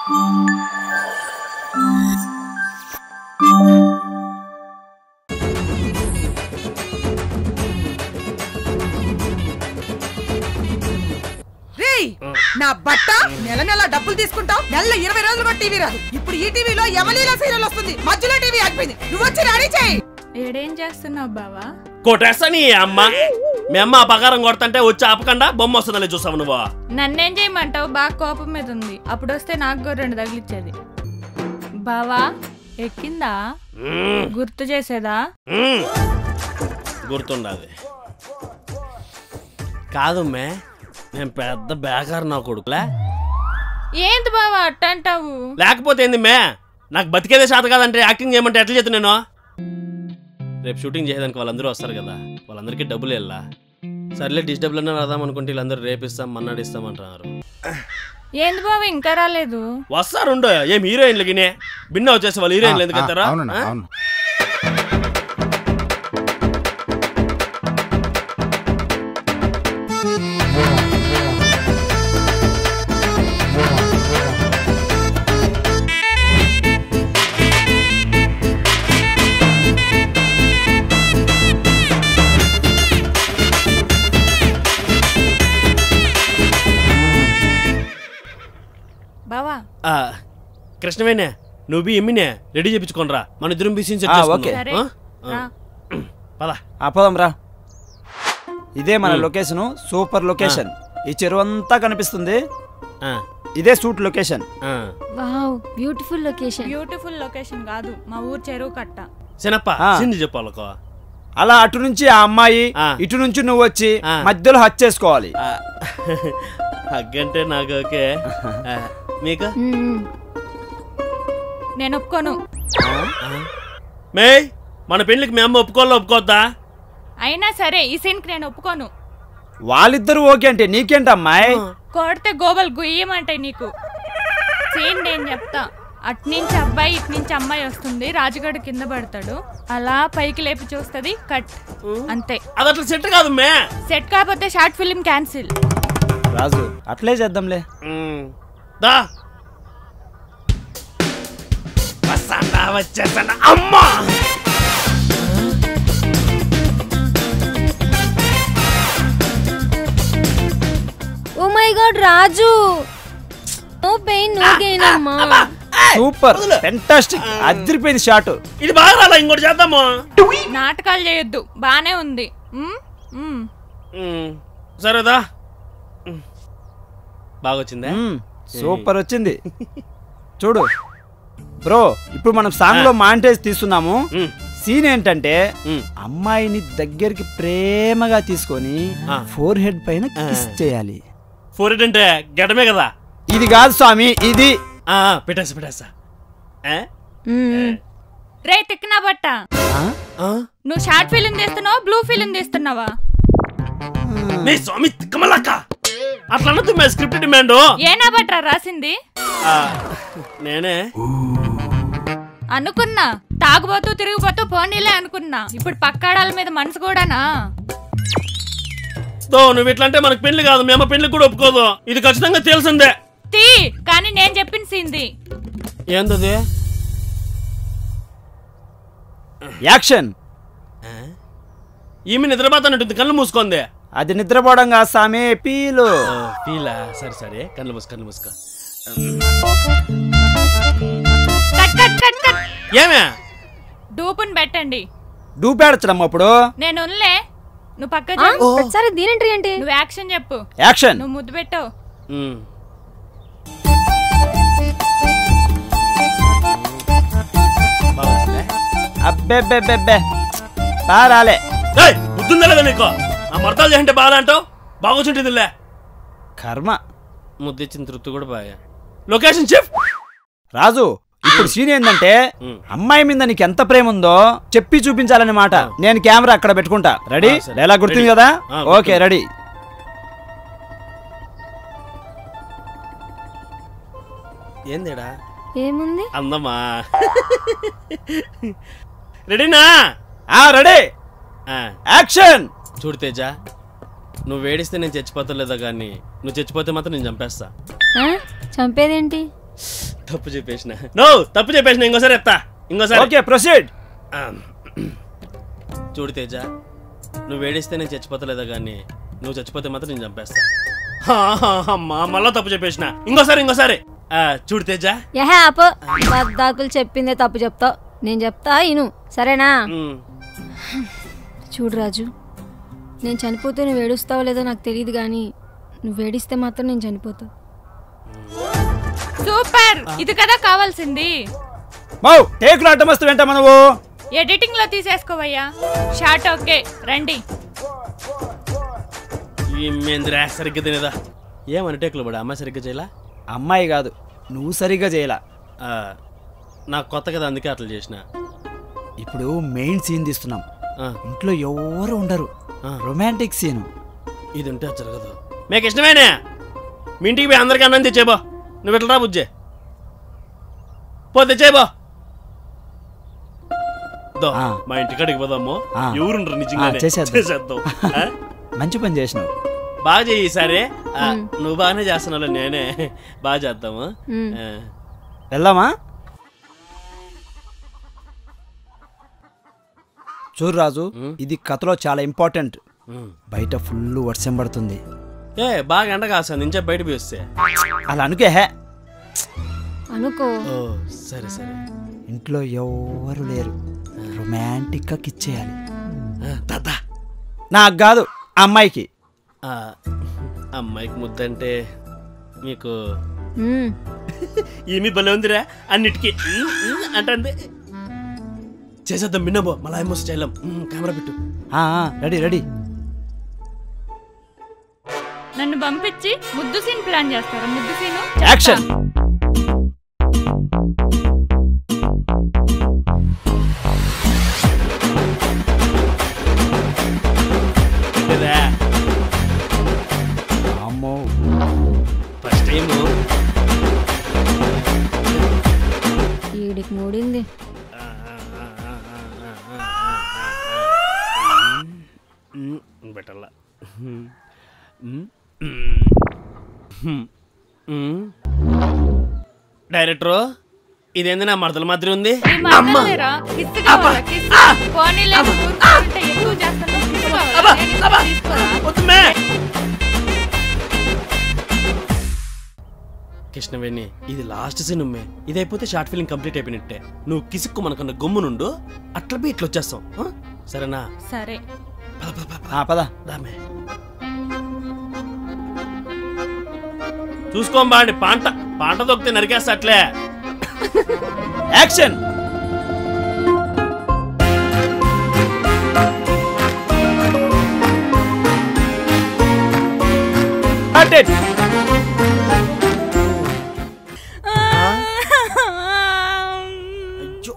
రేయ్ నా బట్ట నెల నెల డబ్బులు తీసుకుంటావు నెల ఇరవై రోజులు కూడా టీవీ రాదు ఇప్పుడు ఈ టీవీలో యమలీల సీరియల్ వస్తుంది మధ్యలో టీవీ ఆగిపోయింది నువ్వు వచ్చి రెడీ చేయి ఏడేం చేస్తున్నావు బావా కొట్టేస్తా నీ అమ్మ మీ అమ్మ ఆ పకారం కొడతంటే వచ్చి ఆపకుండా బొమ్మ వస్తుందని చూసావు నువ్వు నన్నేం చేయమంటావు బాగా కోపం మీద ఉంది అప్పుడు వస్తే నాకు కూడా రెండు తగిలిచ్చేది బావా ఎక్కిందా మ్మ్, గుర్తు చేసేదా మ్మ్. గుర్తుండాలి కాదు మే నేను పెద్ద బేకారు నా కొడుకులే ఏంది బావా అట్ట అంటావు లేకపోతే ఏంది మే నాకు బతికేదే శాత కాదంటే యాక్టింగ్ చేయమంటే ఎట్లా చేద్దాం నేను రేపు షూటింగ్ చేయడానికి వాళ్ళందరూ వస్తారు కదా వాళ్ళందరికీ డబ్బులు వెళ్ళా సర్లే డిష్ డబ్బులు అన్నా రాదాం అనుకుంటే వీళ్ళందరూ రేపు ఇస్తాం మన్నాడు ఇస్తాం అంటున్నారు ఏంది బావా ఇంకా రాలేదు వస్తారు ఉండో ఏం హీరోయిన్లు గినే బిన్న వచ్చేసి వాళ్ళు హీరోయిన్లు ఎందుకు ఎత్తారా అవునన్నా ఆ? అవును బావా ఆ, కృష్ణవేణే నువ్వు ఎమ్మినే రెడీ చేపించుకోనరా మన ఇద్దరం బిసి ఆ, ఓకే. సరే రా. పద ఆ పోదాం రా ఇదే మన లొకేషన్ సూపర్ లొకేషన్ ఈ చెరువు అంతా కనిపిస్తుంది ఆ, ఇదే సూట్ లొకేషన్ ఆ. Wow beautiful location beautiful location కాదు మా ఊరు చెరువు కట్ట సినప్ప ఆ. సింది చెప్పాలకో అలా అటు నుంచి ఆ అమ్మాయి ఆ. ఇటు నుంచి నువ్వు వచ్చి ఆ. మధ్యలో హచ్ చేసుకోవాలి ఆ, హగ్గంటే నాకు ఓకే ఆ, మీకు నేను ఒప్పుకోను ఆ? మే మన పెళ్ళికి మీ అమ్మ ఒప్పుకోవాలో ఒప్పుకోవద్దా అయినా సరే ఈ సీన్కి నేను ఒప్పుకోను వాళ్ళిద్దరు ఓకే అంటే నీకేంటి అమ్మాయి కొడితే గోబల్ గుయ్యమంటాయి నీకు సీన్ నేను చెప్తా అట్నుంచి అబ్బాయి ఇట్నుంచి అమ్మాయి వస్తుంది రాజుగాడు కింద పడతాడు అలా పైకి లేపి చూస్తుంది కట్ అంతే అది అట్లా సెట్ కాదు మే సెట్ కాకపోతే షార్ట్ ఫిలిం క్యాన్సిల్ రాజు అట్లే చేద్దాంలే ఉమ్. దా వస్తాండా వచ్చేస్తాండా అమ్మా oh my god Raju no pain no gain అమ్మా సూపర్ ఫెంటాస్టిక్ అదిరిపోయింది షాట్ ఇది బాగా రాలా ఇంకోటి చేద్దాము నాటకాలు చేయొద్దు బానే ఉంది మ్? మ్. ఉమ్. సరేదా ఉమ్. బాగా వచ్చిందా సూపర్ వచ్చింది చూడు బ్రో ఇప్పుడు మనం సాంగ్ లో మాంటేజ్ తీస్తున్నాము ఉమ్. సీన్ ఏంటంటే ఉమ్. అమ్మాయిని దగ్గరికి ప్రేమగా తీసుకొని ఆ. ఫోర్ హెడ్ పైన కిస్ చేయాలి ఫోర్ ఎయిట్ అంటే గడమే కదా ఇది కాదు స్వామి ఇది ఆ, పెట్టేస్తా పెట్టేస్తా ఏ? రే తిక్కినా బట్ట ఆ? ఆ? నువ్వు షార్ట్ ఫిలిం తీస్తున్నావా బ్లూ ఫిలిం తీస్తున్నావా మే స్వామి కమలక్క అట్లా అనొద్దు మే స్క్రిప్ట్ డిమాండ్ ఏనా బట్రా రాసింది నేనే అనుకున్నా తాగుబోతూ తిరిగిపోతూ పోనీలే అనుకున్నా ఇప్పుడు పక్కాడాల మీద మనసు కూడానా తో నువ్వు ఇట్లా అంటే మనకు పెళ్లి కాదు మేము పెళ్లి కూడా ఒప్పుకోదు ఇది ఖచ్చితంగా తెలిసిందే తీ కానీ నేను చెప్పిన సీన్ది ఏందది యాక్షన్ ఈమె నిద్రపోతానంటుంది కళ్ళు మూసుకుంది అది నిద్రపోవడం కాదు స్వామి పీలు ఫీలా సరే సరే కళ్ళు మూసుకో కళ్ళు మూసుకో కట్ కట్ కట్ కట్ ఏమే డూపుని పెట్టండి డూపేడచ్చడం అప్పుడు నేను ఉన్నలే నువ్వు పక్క ఆ? జరుగు. ప్రతిసారి దీని ఎంట్రీ ఏంటి నువ్వు యాక్షన్ చెప్పు యాక్షన్ నువ్వు ముద్దు పెట్టావు ఉమ్. బాగా వచ్చిందా? అబ్బెబ్బెబ్బెబ్బే బా రాలే ఏయ్, బుద్ధుందా లేదా నీకు ఆ మర్తాలు చేయంటే బాధ అంటావు బాగొచ్చుంటుందిలే కర్మ ముద్దిచ్చిన తృప్తి కూడా బాగా లొకేషన్ చెప్ రాజు ఇప్పుడు సీన్ ఏంటంటే ఉమ్. అమ్మాయి మీద నీకు ఎంత ప్రేమ ఉందో చెప్పి చూపించాలని మాట నేను కెమెరా అక్కడ పెట్టుకుంటా రెడీ ఆ, సరే. డైలాగ్ గుర్తుంది రెడీ. కదా ఆ, ఓకే గుర్తుంది. రెడీ ఏందేడా ఏముంది అందమ్మా రెడీనా ఆ రెడీ ఆ, యాక్షన్ చూడు తేజ నువ్వు వేడిస్తే నేను చచ్చిపోతలేదా కానీ నువ్వు చచ్చిపోతే మాత్రం నేను చంపేస్తా ఆ? చంపేదేంటి తప్పు చెప్పేసిన నో తప్పు చెప్పేసిన ఇంకోసారి ఎత్తా ఇంకోసారి ఓకే ప్రొసీడ్ ఆ, చూడు తేజ నువ్వు వేడిస్తే నేను చచ్చిపోతలేదా కానీ నువ్వు చచ్చిపోతే మాత్రం నేను చంపేస్తా హా, హా, అమ్మా మళ్ళా తప్పు చెప్పేసిన ఇంకోసారి ఇంకోసారి ఆ, చూడు తేజ యహే ఆపు బద్దాకులు చెప్పిందే తప్పు చెప్తావు నేను చెప్తా ఇను సరేనా ఉమ్, చూడు రాజు నేను చనిపోతే నువ్వు ఏడుస్తావో లేదో నాకు తెలియదు కానీ నువ్వు ఏడిస్తే మాత్రం నేను చనిపోతా సూపర్ ఇది కదా కావాల్సింది మౌ టేకులు అడ్డం వస్తూ వెంట మనవు ఎడిటింగ్ లో తీసేసుకోవయ్యా షార్ట్ ఓకే రండి ఈ మేంద్రా సరిగ్గా తినేదా ఏమని టేకులు పడా అమ్మాయి సరిగ్గా చేయలా అమ్మాయి కాదు నువ్వు సరిగ్గా చేయలా ఆ, నాకు కొత్త కదా అందుకే అట్లా చేసిన ఇప్పుడు మెయిన్ సీన్ తీస్తున్నాం ఆ, ఇంట్లో ఎవరు ఉండరు ఆ. రొమాంటిక్ సీన్ ఇది ఉంటే అది జరగదు మీకు ఇష్టమేనే మీ ఇంటికి పోయి అందరికీ అన్నం తెచ్చేబో నువ్వు ఇట్లా రా బుజ్జే పో తెచ్చేబో దో ఆ. మా ఇంటికాడికి పోదాము ఆ. ఎవరుండ్రు నిజంగానే ఆ, చేసేద్దాం. చేసేద్దాం ఆ? మంచి పని చేసినావు బాగా చెయ్యి సరే ఆ, నువ్వు బాగానే చేస్తున్నావు నేనే బాగా చేద్దాము మ్. ఆ. వెళ్దామా చూడు రాజు ఇది కథలో చాలా ఇంపార్టెంట్ ఉమ్. బయట ఫుల్ వర్షం పడుతుంది ఏ బాగా ఎండ కాస్తాను నుంచే బయట పోయి వస్తే అలా అనుకే హే అనుకో ఓ సరే సరే ఇంట్లో ఎవరు లేరు రొమాంటిక్ గా కిచ్చేయాలి ఆ, దాదా నాకు కాదు ఆ అమ్మాయికి ఆ, అమ్మాయికి ముద్దంటే మీకు మ్మ్. ఏమీ భలే ఉందిరా అన్నిటికీ ఉమ్, ఉమ్ అంటుంది చేసేద్దాం మిన్నబో మళ్ళా ఏమో స్టైలం కెమెరా పెట్టు ఆ, ఆ, రెడీ రెడీ నన్ను పంపించి ముద్దు సీన్ ప్లాన్ చేస్తారా ముద్దు సీను యాక్షన్ పెట్టేదా అమ్మో ఫస్ట్ టైం ఈడికి మూడింది పెట్టాల డైరెక్టరు ఇదేంది నా మరదల మాదిరి ఉంది ఈ మరదలేరా? కిస్ కావాలా? కిస్? పోనీలే, ఊరుకుంటే ఎక్కువ చేస్తాను. కిస్ కావాలా? నేను ఇస్తా, తీసుకోరా? వద్దుమే. కృష్ణవేణి ఇది లాస్ట్ సీన్ ఉమ్మే ఇది అయిపోతే షార్ట్ ఫిలిం కంప్లీట్ అయిపోయినట్టే నువ్వు కిసుక్కు మనకున్న గమ్ము నుండు అట్లా బి ఇట్లా వచ్చేస్తాం ఆ? సరేనా సరే పద పద పద, పద ఆ, పద దామే చూసుకోంబాండి పాంట పాంట దొక్కితే నరికేస్తా అట్లే యాక్షన్ Started. అయ్యో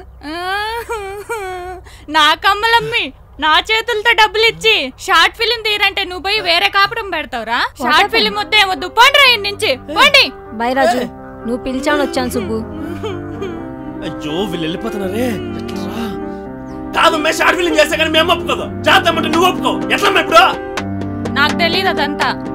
నా కమ్మలమ్మి నా చేతులతో డబ్బులు ఇచ్చి షార్ట్ ఫిలిం తీరంటే నువ్వు పోయి వేరే కాపురం పెడతావురా షార్ట్ ఫిలిం వద్దే వద్దు పోండి రా ఇక్కడి నుంచి పోండి బై రాజు నువ్వు పిలిచాను వచ్చాను సుబ్బు అయ్యో వీళ్ళు వెళ్ళిపోతున్నారే ఎట్లా కాదు మే షార్ట్ ఫిలిం చేస్తే కానీ మేము ఒప్పుకోదు చేద్దామంటే నువ్వు ఒప్పుకో ఎట్లా ఇప్పుడు నాకు తెలియదు అదంతా